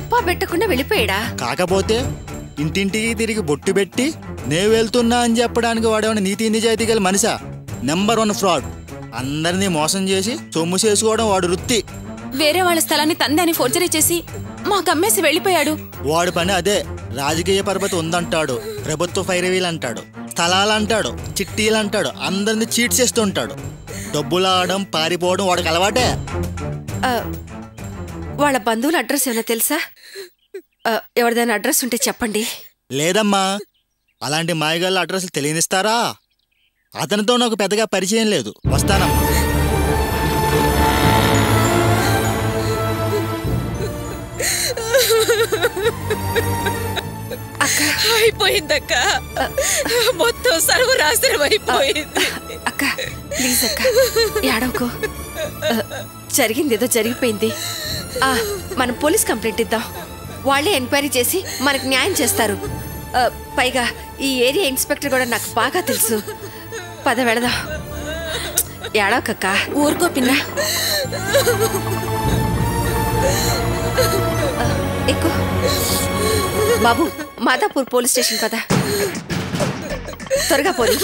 చెప్పా పెట్టకుండా వెళ్ళిపోయాడా కాకపోతే ఇంటింటికి తిరిగి బొట్టు పెట్టి నే వెళ్తున్నా అని చెప్పడానికి వాడేమన్నా నీతి నిజాయితీ గల మనిషా నెంబర్ వన్ ఫ్రాడ్ అందరినీ మోసం చేసి సొమ్ము చేసుకోవడం వాడు వృత్తి వేరే వాళ్ళ స్థలాన్ని తందని ఫోర్జరీ చేసి మాకు అమ్మేసి వెళ్ళిపోయాడు వాడి పని అదే రాజకీయ పరపతి ఉందంటాడు ప్రభుత్వ ఫైరవీలు అంటాడు స్థలాలు అంటాడు చిట్టీలు అంటాడు అందరిని చీట్ చేస్తుంటాడు డబ్బులు ఆడడం పారిపోవడం వాడికి అలవాటే ఆ, వాళ్ళ బంధువుల అడ్రస్ ఏమైనా తెలుసా ఆ, ఎవరిదైనా అడ్రస్ ఉంటే చెప్పండి లేదమ్మా అలాంటి మాయగాళ్ళ అడ్రస్లు తెలియనిస్తారా అతనితో నాకు పెద్దగా పరిచయం లేదు వస్తానమ్మా అయిపోయిందక్క మొత్తం సర్వనాశనం అయిపోయింది అక్క ప్లీజ్ అక్క ఏడవకు ఆ, జరిగింది ఏదో జరిగిపోయింది ఆ, మనం పోలీస్ కంప్లైంట్ ఇద్దాం వాళ్ళే ఎంక్వైరీ చేసి మనకు న్యాయం చేస్తారు ఆ, పైగా ఈ ఏరియా ఇన్స్పెక్టర్ కూడా నాకు బాగా తెలుసు పద వెళదాం ఏడవకక్క ఊరుకో పిన్న ఎక్కువ బాబు మాదాపూర్ పోలీస్ స్టేషన్ పద త్వరగా పోనీ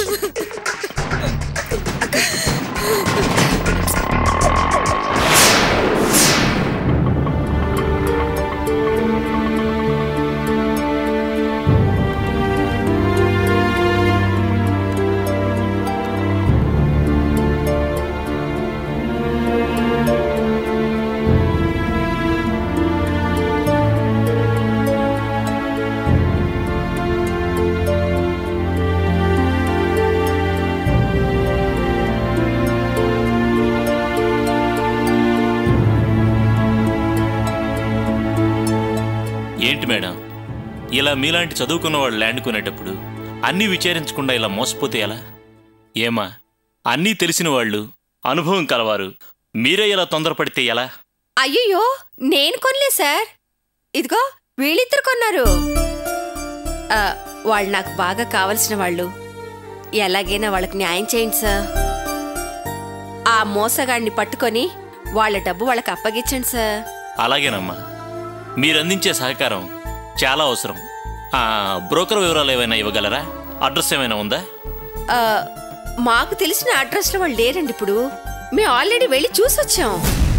ఏంటి మేడం ఇలా మీలాంటి చదువుకున్న వాళ్ళు ల్యాండ్ కొనేటప్పుడు అన్నీ విచారించకుండా ఇలా మోసపోతే ఎలా ఏమా అన్నీ తెలిసిన వాళ్ళు అనుభవం కలవారు మీరే ఇలా తొందరపడితే ఎలా అయ్యయ్యో నేను కొనలే సార్ ఇదిగో వీళ్ళిద్దరు కొన్నారు ఆ, వాళ్ళు నాకు బాగా కావలసిన వాళ్ళు ఎలాగైనా వాళ్ళకి న్యాయం చేయండి సార్ ఆ మోసగాడిని పట్టుకొని వాళ్ళ డబ్బు వాళ్ళకి అప్పగించండి సార్ అలాగేనమ్మా మీరందించే సహకారం చాలా అవసరం ఆ, బ్రోకర్ వివరాలు ఏమైనా ఇవ్వగలరా అడ్రస్ ఏమైనా ఉందా ఆ, మాకు తెలిసిన అడ్రస్లో వాళ్ళు లేరండి ఇప్పుడు మేము ఆల్రెడీ వెళ్ళి చూసొచ్చాం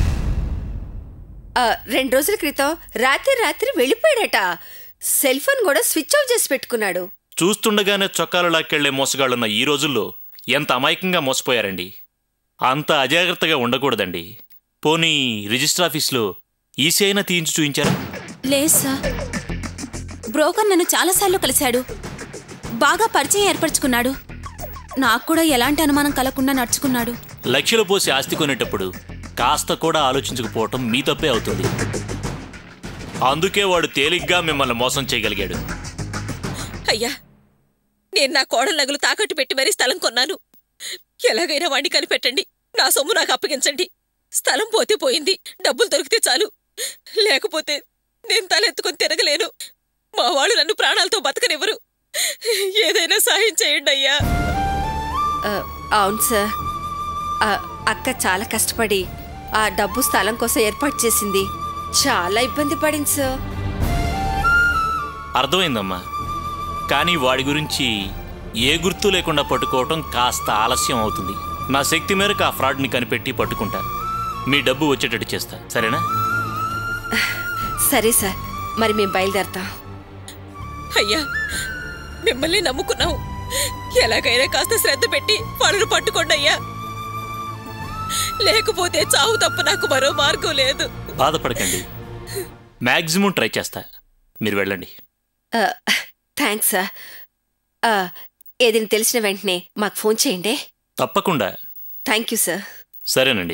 ఆ, రెండు రోజుల క్రితం రాత్రి రాత్రి వెళ్ళిపోయాడట సెల్ ఫోన్ కూడా స్విచ్ ఆఫ్ చేసి పెట్టుకున్నాడు చూస్తుండగానే చొక్కాలు లాక్కెళ్లే మోసగాళ్ళున్న ఈ రోజుల్లో ఎంత అమాయకంగా మోసపోయారండి అంత అజాగ్రత్తగా ఉండకూడదండి పోనీ రిజిస్టర్ ఆఫీస్లో ఈసీ అయినా తీయించి చూయించారా లేదు సార్ బ్రోకర్ నన్ను చాలాసార్లు కలిశాడు బాగా పరిచయం ఏర్పరచుకున్నాడు నాకు కూడా ఎలాంటి అనుమానం కలగకుండా నడుచుకున్నాడు లక్షలు పోసి ఆస్తి కొనేటప్పుడు కాస్త కూడా ఆలోచించకపోవటం మీ తప్పే అవుతుంది అందుకే వాడు తేలిగ్గా మిమ్మల్ని మోసం చేయగలిగాడు అయ్యా నేను నా కోడల నగలు తాకట్టు పెట్టి మరీ స్థలం కొన్నాను ఎలాగైనా వాడిని కనిపెట్టండి నా సొమ్ము నాకు అప్పగించండి స్థలం పోతే పోయింది డబ్బులు దొరికితే చాలు లేకపోతే నేను తలెత్తుకొని తిరగలేను మా వాళ్ళు నన్ను ప్రాణాలతో బతకనివ్వరు ఏదైనా సాయం చేయండి అయ్యా ఆ, అవును సార్ ఆ, అక్క చాలా కష్టపడి ఆ డబ్బు స్థలం కోసం ఏర్పాటు చేసింది చాలా ఇబ్బంది పడింది సార్ అర్థమైందమ్మా కానీ వాడి గురించి ఏ గుర్తు లేకుండా పట్టుకోవటం కాస్త ఆలస్యం అవుతుంది నా శక్తి మేరకు ఆ ఫ్రాడ్ని కనిపెట్టి పట్టుకుంటా మీ డబ్బు వచ్చేటట్టు చేస్తా సరేనా సరే సార్ మరి మేము బయలుదేరతాం అయ్యా మిమ్మల్ని నమ్ముకున్నాం ఎలాగైనా కాస్త శ్రద్ధ పెట్టి వాళ్ళను పట్టుకోండి అయ్యా లేకపోతే చావు తప్ప నాకు మరో మార్గం లేదు బాధపడకండి మ్యాక్సిమం ట్రై చేస్తా మీరు వెళ్ళండి థ్యాంక్స్ సార్ ఆ, ఏదైనా తెలిసిన వెంటనే మాకు ఫోన్ చేయండి తప్పకుండా థ్యాంక్ యూ సార్ సరేనండి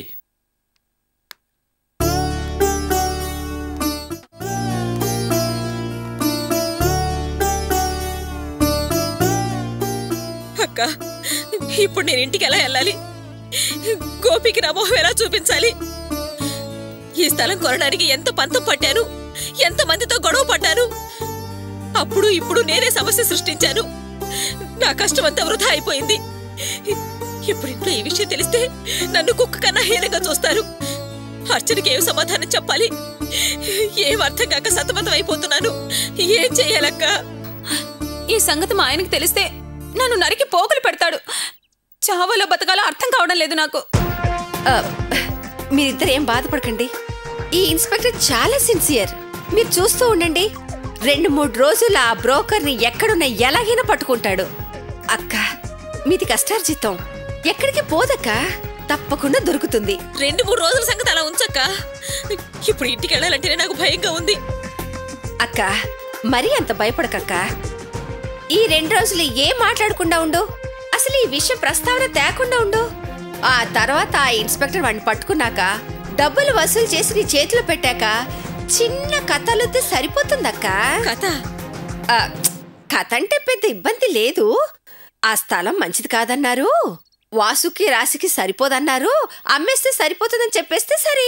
అక్క ఇప్పుడు నేను ఇంటికి ఎలా వెళ్ళాలి గోపికి నా మొహం ఎలా చూపించాలి ఈ స్థలం కొనడానికి ఎంత పంతం పట్టాను ఎంత మందితో గొడవ పడ్డాను అప్పుడు ఇప్పుడు నేనే సమస్య సృష్టించాను నా కష్టం అంతా వృధా అయిపోయింది ఇప్పుడు ఇంట్లో ఈ విషయం తెలిస్తే నన్ను కుక్క కన్నా హీనంగా చూస్తారు అర్చనకి ఏం సమాధానం చెప్పాలి ఏం అర్థం కాక సతమతం అయిపోతున్నాను ఏం చెయ్యాలక్క ఈ సంగతి మా ఆయనకి తెలిస్తే నన్ను నరికి పోగులు పెడతాడు చావలో బతకాలో అర్థం కావడం లేదు నాకు ఆ, మీరిద్దరు ఏం బాధపడకండి ఈ ఇన్స్పెక్టర్ చాలా సిన్సియర్ మీరు చూస్తూ ఉండండి రెండు మూడు రోజులు ఆ బ్రోకర్ని ఎక్కడున్నా ఎలాగైనా పట్టుకుంటాడు అక్క మీది కష్టార్జితం ఎక్కడికి పోదక్క తప్పకుండా దొరుకుతుంది రెండు మూడు రోజుల సంగతి అలా ఉంచక్క ఇప్పుడు ఇంటికి వెళ్ళాలంటేనే నాకు భయంగా ఉంది అక్క మరీ అంత భయపడకక్క ఈ రెండు రోజులు ఏం మాట్లాడకుండా ఉండు అసలు ఈ విషయం ప్రస్తావన తేకుండా ఉండు ఆ తర్వాత ఆ ఇన్స్పెక్టర్ వాడిని పట్టుకున్నాక డబ్బులు వసూలు చేసి నీ చేతిలో పెట్టాక చిన్న కథలొద్దు సరిపోతుందక్క కథ ఆ, కథ అంటే పెద్ద ఇబ్బంది లేదు ఆ స్థలం మంచిది కాదన్నారు వాసుకి రాశికి సరిపోదన్నారు అమ్మేస్తే సరిపోతుందని చెప్పేస్తే సరే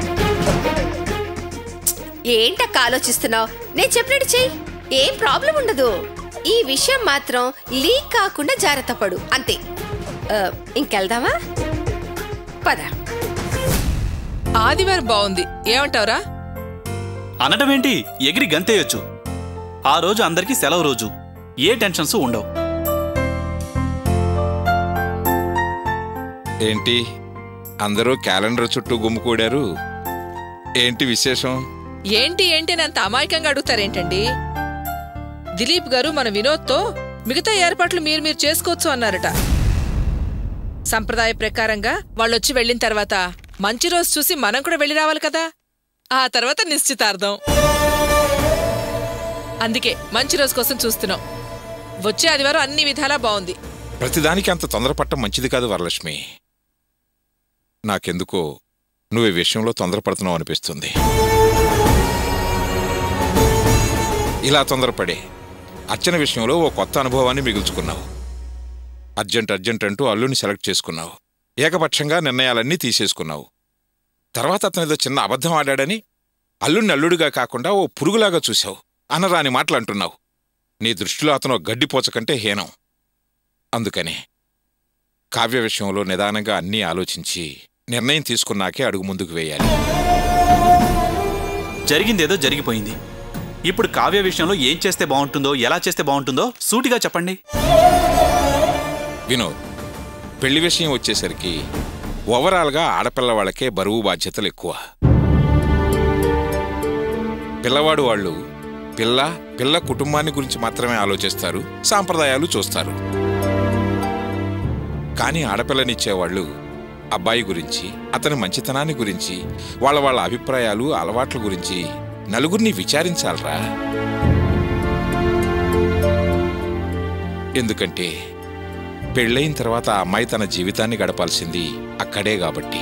ఏంటక్క ఆలోచిస్తున్నావు నేను చెప్పినట్టు చెయ్యి ఏం ప్రాబ్లం ఉండదు ఈ విషయం మాత్రం లీక్ కాకుండా జాగ్రత్త పడు అంతే ఆ, ఇంకెళ్దామా పద ఆదివారం బాగుంది ఏమంటావురా అనడం ఏంటి ఎగిరి గంతేయొచ్చు ఆ రోజు అందరికీ సెలవు రోజు ఏ టెన్షన్స్ ఉండవు ఏంటి అందరూ క్యాలెండర్ చుట్టూ గుమ్ముకూడారు ఏంటి విశేషం ఏంటి ఏంటి అని అంత అమాయకంగా అడుగుతారేంటండి దిలీప్ గారు మన వినోద్తో మిగతా ఏర్పాట్లు మీరు మీరు చేసుకోవచ్చు అన్నారట సంప్రదాయ ప్రకారంగా వాళ్ళొచ్చి వెళ్ళిన తర్వాత మంచి రోజు చూసి మనం కూడా వెళ్ళి రావాలి కదా ఆ తర్వాత నిశ్చితార్థం అందుకే మంచి రోజు కోసం చూస్తున్నాం వచ్చే ఆదివారం అన్ని విధాలా బాగుంది ప్రతిదానికి అంత తొందరపడటం మంచిది కాదు వరలక్ష్మి నాకెందుకో నువ్వు ఈ విషయంలో తొందరపడుతున్నావు అనిపిస్తుంది ఇలా తొందరపడే అర్చన విషయంలో ఓ కొత్త అనుభవాన్ని మిగుల్చుకున్నావు అర్జెంట్ అర్జెంట్ అంటూ అల్లుని సెలెక్ట్ చేసుకున్నావు ఏకపక్షంగా నిర్ణయాలన్నీ తీసేసుకున్నావు తర్వాత అతను ఏదో చిన్న అబద్ధం ఆడాడని అల్లుడిని అల్లుడిగా కాకుండా ఓ పురుగులాగా చూశావు అనరాని మాటలు అంటున్నావు నీ దృష్టిలో అతను ఓ గడ్డిపోచ కంటే హీనం అందుకనే కావ్య విషయంలో నిదానంగా అన్నీ ఆలోచించి నిర్ణయం తీసుకున్నాకే అడుగు ముందుకు వేయాలి జరిగిందేదో జరిగిపోయింది ఇప్పుడు కావ్య విషయంలో ఏం చేస్తే బాగుంటుందో ఎలా చేస్తే బాగుంటుందో సూటిగా చెప్పండి వినోద్ పెళ్లి విషయం వచ్చేసరికి ఓవరాల్గా ఆడపిల్ల వాళ్ళకే బరువు బాధ్యతలు ఎక్కువ పిల్లవాడు వాళ్ళు పిల్ల పిల్ల కుటుంబాన్ని గురించి మాత్రమే ఆలోచిస్తారు సాంప్రదాయాలు చూస్తారు కానీ ఆడపిల్లనిచ్చేవాళ్ళు అబ్బాయి గురించి అతని మంచితనాన్ని గురించి వాళ్ళ వాళ్ళ అభిప్రాయాలు అలవాట్ల గురించి నలుగురిని విచారించాలరా ఎందుకంటే పెళ్ళైన తర్వాత ఆ అమ్మాయి తన జీవితాన్ని గడపాల్సింది అక్కడే కాబట్టి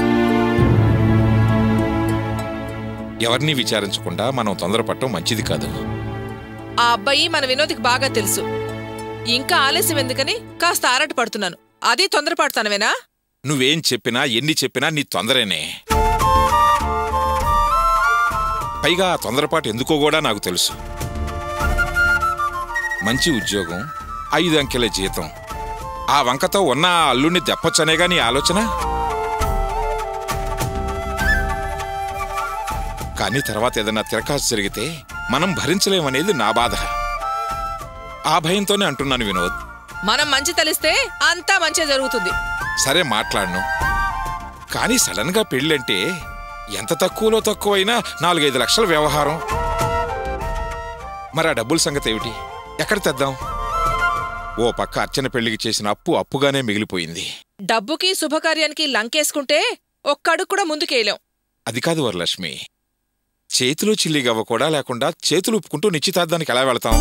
ఎవరిని విచారించకుండా మనం తొందరపడటం మంచిది కాదు ఆ అబ్బాయి మన వినోద్కి బాగా తెలుసు ఇంకా ఆలస్యం ఎందుకని కాస్త ఆరాట పడుతున్నాను అది తొందరపడతానవేనా నువ్వేం చెప్పినా ఎన్ని చెప్పినా నీ తొందరేనే పైగా ఆ తొందరపాటు ఎందుకో కూడా నాకు తెలుసు మంచి ఉద్యోగం ఐదు అంకెల జీతం ఆ వంకతో ఉన్న ఆ అల్లుణ్ణి దెప్పొచ్చనేగా నీ ఆలోచన కానీ తర్వాత ఏదైనా తిరకాసు జరిగితే మనం భరించలేమనేది నా బాధ ఆ భయంతోనే అంటున్నాను వినోద్ మనం మంచి తలిస్తే అంతా మంచి జరుగుతుంది సరే మాట్లాడను కానీ సడన్ గా పెళ్ళంటే ఎంత తక్కువలో తక్కువైనా నాలుగైదు లక్షల వ్యవహారం మరి ఆ డబ్బుల సంగతి ఏమిటి ఎక్కడ తెద్దాం ఓ పక్క అర్చన పెళ్లికి చేసిన అప్పు అప్పుగానే మిగిలిపోయింది డబ్బుకి శుభకార్యానికి లంకేసుకుంటే ఒక్కడుగు కూడా ముందుకేయలేం అది కాదు వరలక్ష్మి చేతిలో చిల్లి గవ్వ కూడా లేకుండా చేతులు ఉప్పుకుంటూ నిశ్చితార్థానికి ఎలా వెళతాం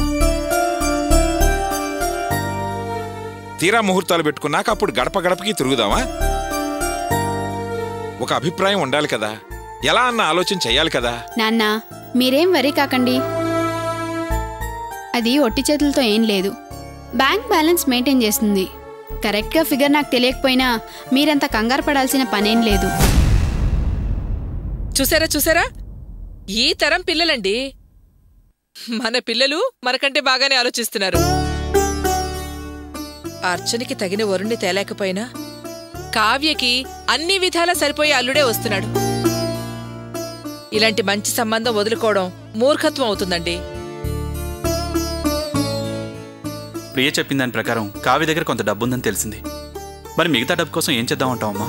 తీరా ముహూర్తాలు పెట్టుకున్నాక అప్పుడు గడప గడపకి తిరుగుదామా ఒక అభిప్రాయం ఉండాలి కదా ఎలా అన్న ఆలోచన చెయ్యాలి కదా నాన్న మీరేం వరి కాకండి అది ఒట్టి చేతులతో ఏం లేదు బ్యాంక్ బ్యాలెన్స్ మెయింటైన్ చేస్తుంది కరెక్ట్గా ఫిగర్ నాకు తెలియకపోయినా మీరంత కంగారు పడాల్సిన పనేం లేదు చూసారా చూసారా ఈ తరం పిల్లలండి మన పిల్లలు మనకంటే బాగానే ఆలోచిస్తున్నారు అర్చనకి తగిన వరుణ్ణి తేలేకపోయినా కావ్యకి అన్ని విధాలా సరిపోయే అల్లుడే వస్తున్నాడు ఇలాంటి మంచి సంబంధం వదులుకోవడం మూర్ఖత్వం అవుతుందండి ప్రియ చెప్పిన దాని ప్రకారం కావ్య దగ్గర కొంత డబ్బు ఉందని తెలిసింది మరి మిగతా డబ్బు కోసం ఏం చేద్దామంటావు అమ్మా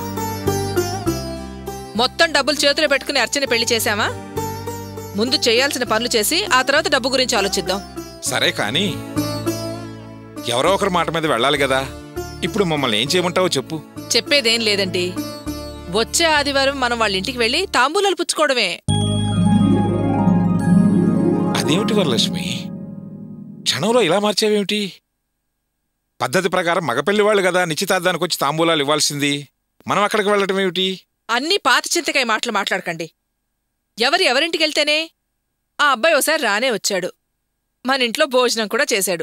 మొత్తం డబ్బులు చేతిలో పెట్టుకుని అర్చన పెళ్లి చేశామా ముందు చేయాల్సిన పనులు చేసి ఆ తర్వాత డబ్బు గురించి ఆలోచిద్దాం సరే కానీ ఎవరో ఒకరి మాట మీద వెళ్ళాలి కదా ఇప్పుడు మమ్మల్ని ఏం చేయమంటావో చెప్పు చెప్పేదేం లేదండి వచ్చే ఆదివారం మనం వాళ్ళ ఇంటికి వెళ్ళి తాంబూలాలు పుచ్చుకోవడమే అదేమిటి వరలక్ష్మి క్షణంలో ఇలా మార్చావేమిటి పద్ధతి ప్రకారం మగపెళ్లి వాళ్ళు కదా నిశ్చితార్థానికి వచ్చి తాంబూలాలు ఇవ్వాల్సింది మనం అక్కడికి వెళ్ళటం ఏమిటి అన్ని పాత చింతకాయ మాటలు మాట్లాడకండి ఎవరు ఎవరింటికి వెళ్తేనే ఆ అబ్బాయి ఒకసారి రానే వచ్చాడు మన ఇంట్లో భోజనం కూడా చేశాడు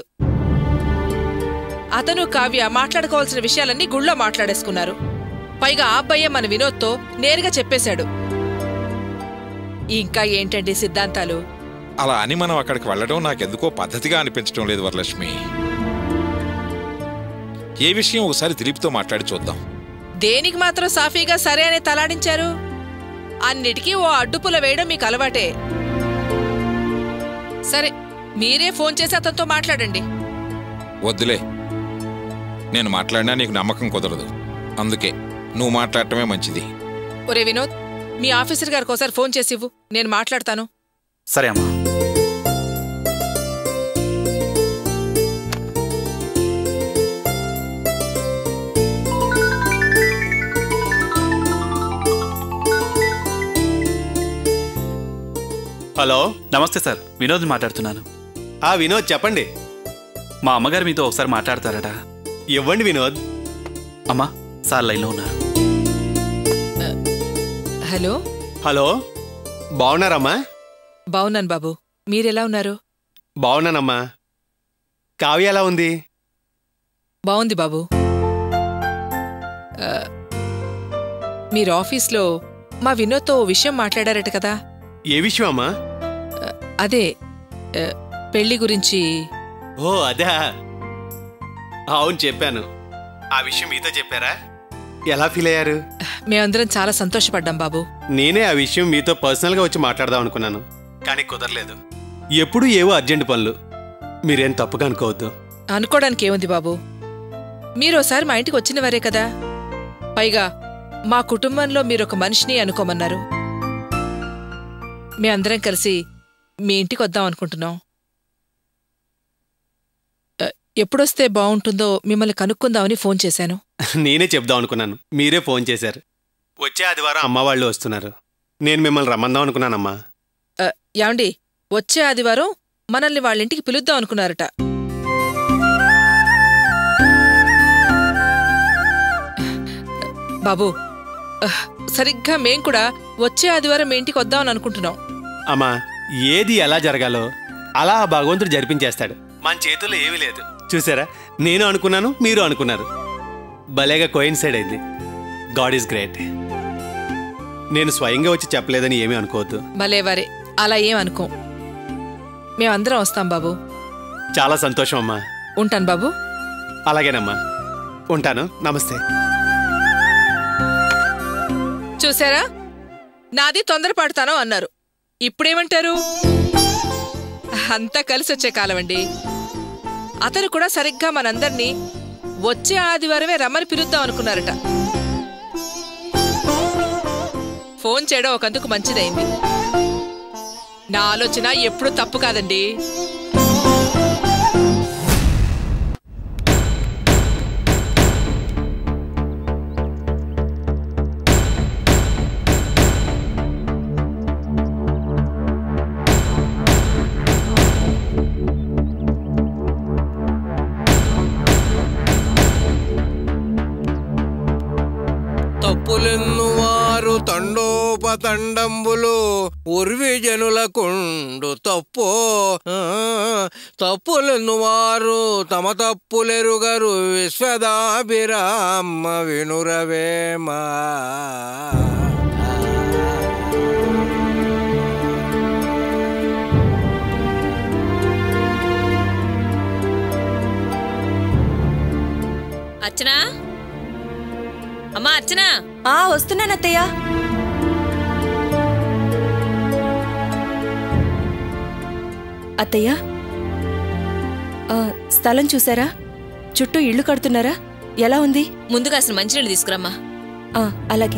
అతను కావ్య మాట్లాడుకోవాల్సిన విషయాలన్నీ గుళ్ళో మాట్లాడేసుకున్నారు పైగా ఆ అబ్బాయే మన వినోద్తో నేరుగా చెప్పేశాడు ఇంకా ఏంటండి సిద్ధాంతాలు అలా అని మనం అక్కడికి వెళ్ళడం నాకెందుకో పద్ధతిగా అనిపించడం లేదు వరలక్ష్మి ఏ విషయం ఒకసారి దిలీప్తో మాట్లాడి చూద్దాం దేనికి మాత్రం సాఫీగా సరే అని తలాడించారు అన్నిటికీ ఓ అడ్డుపుల వేయడం మీకు అలవాటే సరే మీరే ఫోన్ చేసి అతనితో మాట్లాడండి వద్దులే నేను మాట్లాడినా నీకు నమ్మకం కుదరదు అందుకే నువ్వు మాట్లాడటమే మంచిది ఒరే వినోద్ మీ ఆఫీసర్ గారికి ఒకసారి ఫోన్ చేసి ఇవ్వు నేను మాట్లాడతాను సరే అమ్మా హలో నమస్తే సార్ వినోద్ మాట్లాడుతున్నాను ఆ వినోద్ చెప్పండి మా అమ్మగారు మీతో ఒకసారి మాట్లాడతారట ఇవ్వండి వినోద్ అమ్మా సార్ లైన్లో ఉన్నారు హలో హలో బాగున్నారమ్మా బావున్నాను బాబు మీరెలా ఉన్నారు బాగున్నానమ్మా కావ్య ఎలా ఉంది బావుంది బాబు ఆ, మీరు ఆఫీస్లో మా వినోద్తో ఓ విషయం మాట్లాడారట కదా ఏ విషయం అమ్మా అదే ఆ, పెళ్లి గురించి ఓ అదే అవును చెప్పాను ఆ విషయం మీతో చెప్పారా ఎలా ఫీల్ అయ్యారు మేమందరం చాలా సంతోషపడ్డాం బాబు నేనే ఆ విషయం మీతో పర్సనల్గా వచ్చి మాట్లాడదాం అనుకున్నాను కానీ కుదరలేదు ఎప్పుడు ఏవో అర్జెంట్ పనులు మీరేం తప్పుగా అనుకోవద్దు అనుకోవడానికి ఏముంది బాబు మీరోసారి మా ఇంటికి వచ్చిన వారే కదా పైగా మా కుటుంబంలో మీరొక మనిషిని అనుకోమన్నారు మేమందరం కలిసి మీ ఇంటికి వద్దాం అనుకుంటున్నాం ఆ, ఎప్పుడొస్తే బావుంటుందో మిమ్మల్ని కనుక్కుందామని ఫోన్ చేశాను నేనే చెప్దాం అనుకున్నాను మీరే ఫోన్ చేశారు వచ్చే ఆదివారం అమ్మ వాళ్ళు వస్తున్నారు నేను మిమ్మల్ని రమ్మందాం అనుకున్నానమ్మా ఆ, యాండి వచ్చే ఆదివారం మనల్ని వాళ్ళింటికి పిలుద్దాం అనుకున్నారట బాబు ఆ, సరిగ్గా మేం కూడా వచ్చే ఆదివారం మీ ఇంటికి వద్దామని అనుకుంటున్నాం అమ్మా ఏది ఎలా జరగాలో అలా ఆ భగవంతుడు జరిపించేస్తాడు మన చేతుల్లో ఏమీ లేదు చూసారా నేను అనుకున్నాను మీరు అనుకున్నారు భలేగా కోయిన్సైడ్ అయింది గాడ్ ఈజ్ గ్రేట్ నేను స్వయంగా వచ్చి చెప్పలేదని ఏమీ అనుకోవద్దు భలేవారే అలా ఏం అనుకోం మేమందరం వస్తాం బాబు చాలా సంతోషం అమ్మా ఉంటాను బాబు అలాగేనమ్మా ఉంటాను నమస్తే చూసారా నాది తొందరపడతాను అన్నారు ఇప్పుడేమంటారు అంతా కలిసి వచ్చే కాలం అండి అతను కూడా సరిగ్గా మనందర్నీ వచ్చే ఆదివారమే రమ్మని పిలుద్దాం అనుకున్నారట ఫోన్ చేయడం ఒకందుకు మంచిదైంది నా ఆలోచన ఎప్పుడూ తప్పు కాదండి తప్పులెన్ను వారు తండోపతండంబులు ఉర్విజనులకుండు తప్పో ఆ, తప్పులెన్ను వారు తమ తప్పులెరుగరు విశ్వదాభిరామ వినురవేమా అర్చనా అమ్మా అర్చనా ఆ వస్తున్నానత్తయ్య అత్తయ్య ఆ, స్థలం చూసారా చుట్టూ ఇళ్ళు కడుతున్నారా ఎలా ఉంది ముందుగా అసలు మంచినీళ్ళు తీసుకురమ్మా ఆ, అలాగే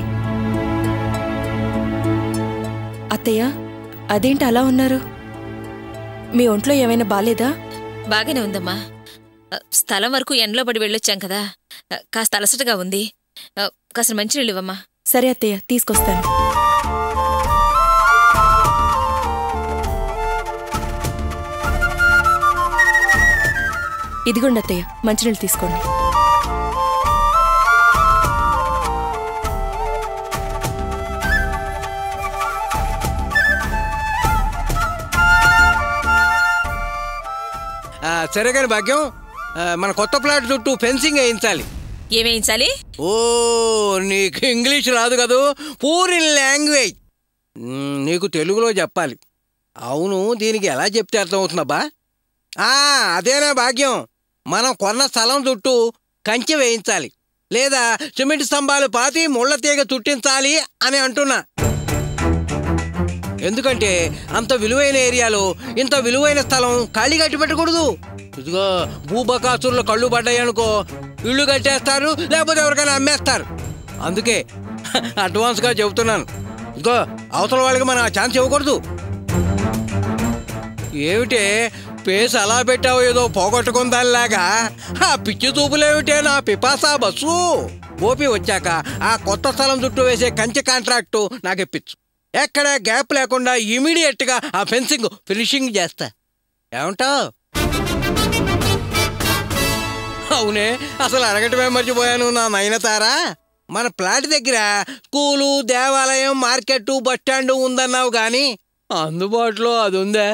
అత్తయ్య అదేంటి అలా ఉన్నారు మీ ఒంట్లో ఏమైనా బాలేదా బాగానే ఉందమ్మా ఆ, స్థలం వరకు ఎండలో పడి వెళ్ళొచ్చాం కదా ఆ, కాస్త అలసటగా ఉంది ఆ, కాస్త మంచినీళ్ళు ఇవ్వమ్మా సరే అత్తయ్య తీసుకొస్తాను ఇదిగోండి అత్తయ్య మంచినీళ్ళు తీసుకోండి ఆ, సరే కానీ భాగ్యం ఆ, మన కొత్త ప్లాట్ చుట్టూ ఫెన్సింగ్ వేయించాలి ఏమేయించాలి ఓ నీకు ఇంగ్లీష్ రాదు కదూ పూరి లాంగ్వేజ్ మ్, నీకు తెలుగులో చెప్పాలి అవును దీనికి ఎలా చెప్తే అర్థమవుతుందబ్బా ఆ, అదేనా భాగ్యం మనం కొన్న స్థలం చుట్టూ కంచె వేయించాలి లేదా సిమెంట్ స్తంభాలు పాతి ముళ్ళ తీగ చుట్టించాలి అని అంటున్నా ఎందుకంటే అంత విలువైన ఏరియాలో ఇంత విలువైన స్థలం ఖాళీ కట్టి పెట్టకూడదు ఇదిగో భూబకాసురులు కళ్ళు పడ్డాయనుకో ఇళ్ళు కట్టేస్తారు లేకపోతే ఎవరికైనా అమ్మేస్తారు అందుకే అడ్వాన్స్గా చెబుతున్నాను ఇదిగో అవతల వాళ్ళకి మనం ఆ ఛాన్స్ ఇవ్వకూడదు ఏమిటే పేస్ అలా పెట్టావు ఏదో పోగొట్టుకుందానిలాగా ఆ పిచ్చి చూపులేమిటే నా పిపాసా బస్సు ఓపి వచ్చాక ఆ కొత్త స్థలం చుట్టూ వేసే కంచె కాంట్రాక్టు నాకు ఇప్పించు ఎక్కడ గ్యాప్ లేకుండా ఇమీడియట్గా ఆ ఫెన్సింగ్ ఫినిషింగ్ చేస్తా ఏమంటావు అవునే అసలు అడగటమే మర్చిపోయాను నా నయనతారా మన ప్లాట్ దగ్గర స్కూలు దేవాలయం మార్కెట్ బస్టాండ్ ఉందన్నావు కానీ అందుబాటులో అది ఉందా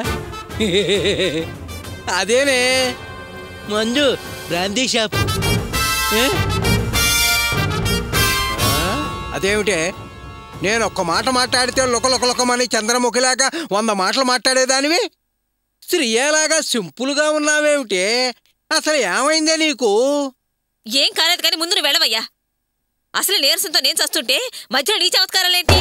అదేనే మంజు బ్రాందీ షాప్ ఏ? ఆ? అదేమిటే నేను ఒక్క మాట మాట్లాడితే లొకలొకలొకమని చంద్రముఖిలాగా వంద మాటలు మాట్లాడేదానివి స్త్రీయేలాగా సింపుల్గా ఉన్నావేమిటే అసలు ఏమైందే నీకు ఏం కాలేదు కానీ ముందు నువ్వు వెళ్ళవయ్యా అసలు నీరసంతో నేను చస్తుంటే మధ్యలో నీ చమత్కారాలేంటి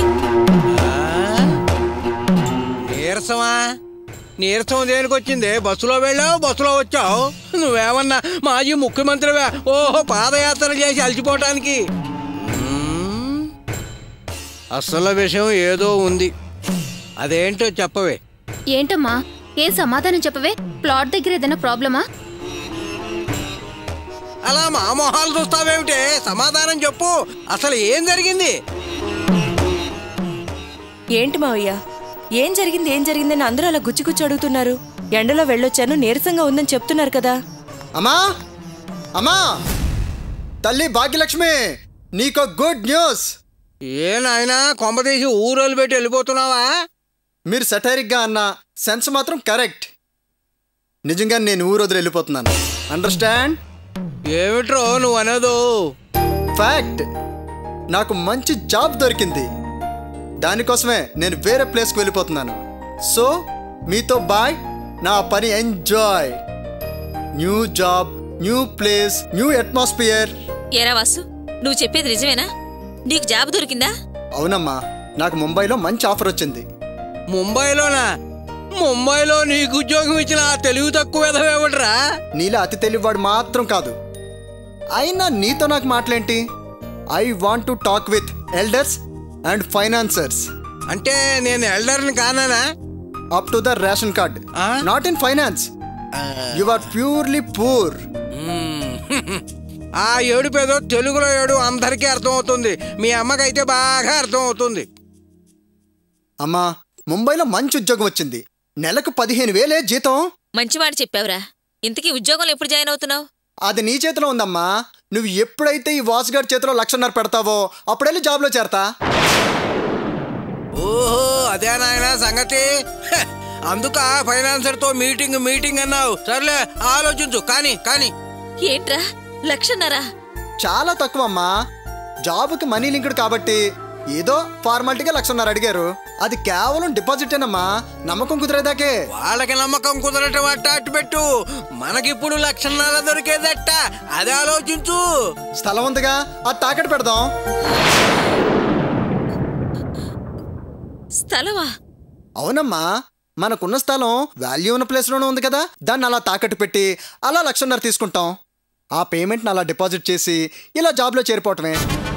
నీరసమా నీరసం దేనికి వచ్చింది బస్సులో వెళ్ళావు బస్సులో వచ్చావు నువ్వేమన్నా మాజీ ముఖ్యమంత్రివే ఓహో పాదయాత్ర చేసి అలసిపోవటానికి మ్మ్. అసలు విషయం ఏదో ఉంది అదేంటో చెప్పవే ఏంటమ్మా ఏం సమాధానం చెప్పవే ప్లాట్ దగ్గర ఏదైనా ప్రాబ్లమా అలా మా మొహాలు చూస్తావేమిటే సమాధానం చెప్పు అసలు ఏం జరిగింది ఏంటి మావయ్య ఏం జరిగింది ఏం జరిగిందని అందరూ అలా గుచ్చి గుచ్చి అడుగుతున్నారు ఎండలో వెళ్ళొచ్చాను నీరసంగా ఉందని చెప్తున్నారు కదా అమ్మా అమ్మా తల్లి భాగ్యలక్ష్మి నీకో గుడ్ న్యూస్ ఏ నాయనా కొంపతీసి ఊరోలు పెట్టి వెళ్ళిపోతున్నావా మీరు సటైరిక్గా అన్న సెన్స్ మాత్రం కరెక్ట్ నిజంగా నేను ఊరు వదిలి వెళ్ళిపోతున్నాను అండర్స్టాండ్ ఏమిట్రో నువ్వు అనదు ఫ్యాక్ట్ నాకు మంచి జాబ్ దొరికింది దానికోసమే నేను వేరే ప్లేస్కి వెళ్ళిపోతున్నాను సో మీతో బాయ్ నా పని enjoy new job new place new atmosphere ఏరా వాసు నువ్వు చెప్పేది నిజమేనా నీకు జాబ్ దొరికిందా అవునమ్మా నాకు ముంబైలో మంచి ఆఫర్ వచ్చింది ముంబైలోనా ముంబైలో నీకు ఉద్యోగం ఇచ్చిన ఆ తెలివి తక్కువ ఎదవేవడరా నీలా అతి తెలివివాడు మాత్రం కాదు అయినా నీతో నాకు మాటలేంటి I want to talk with elders and financers అంటే నేను ఎల్డర్ని కానానా up to the ration card not in finance you are purely poor ఆ ఏడుపేదో తెలుగులో ఏడు అందరికీ అర్థమవుతుంది మీ అమ్మకైతే బాగా అర్థమవుతుంది అమ్మా ముంబైలో మంచి ఉద్యోగం వచ్చింది నెలకు పదిహేను వేలే జీతం మంచి మాట చెప్పావురా ఇంతకీ ఉద్యోగంలో ఎప్పుడు జాయిన్ అవుతున్నావు అది నీ చేతిలో ఉందమ్మా నువ్వు ఎప్పుడైతే ఈ వాచ్ గార్డ్ చేతిలో లక్షన్నర పెడతావో అప్పుడెళ్ళి జాబ్లో చేరతా ఓహో అదే నాయన సంగతి హ, అందుక ఫైనాన్సర్తో మీటింగ్ మీటింగ్ అన్నావు సర్లే ఆలోచించు కానీ కానీ ఏంట్రా లక్షన్నరా చాలా తక్కువ అమ్మా జాబ్కి మనీ లింక్డ్ కాబట్టి ఏదో ఫార్మాలిటీగా లక్షన్నర అడిగారు అది కేవలం డిపాజిటేనమ్మా నమ్మకం కుదిరేదాకే వాళ్ళకి నమ్మకం కుదరటం అట్ట అట్టు పెట్టు మనకిప్పుడు లక్షన్నర దొరికేదట్ట అది ఆలోచించు స్థలం ఉందిగా అది తాకట్టు పెడదాం స్థలమా అవునమ్మా మనకున్న స్థలం వాల్యూ ఉన్న ప్లేస్లోనే ఉంది కదా దాన్ని అలా తాకట్టు పెట్టి అలా లక్షన్నర తీసుకుంటాం ఆ పేమెంట్ని అలా డిపాజిట్ చేసి ఇలా జాబ్లో చేరిపోవటమే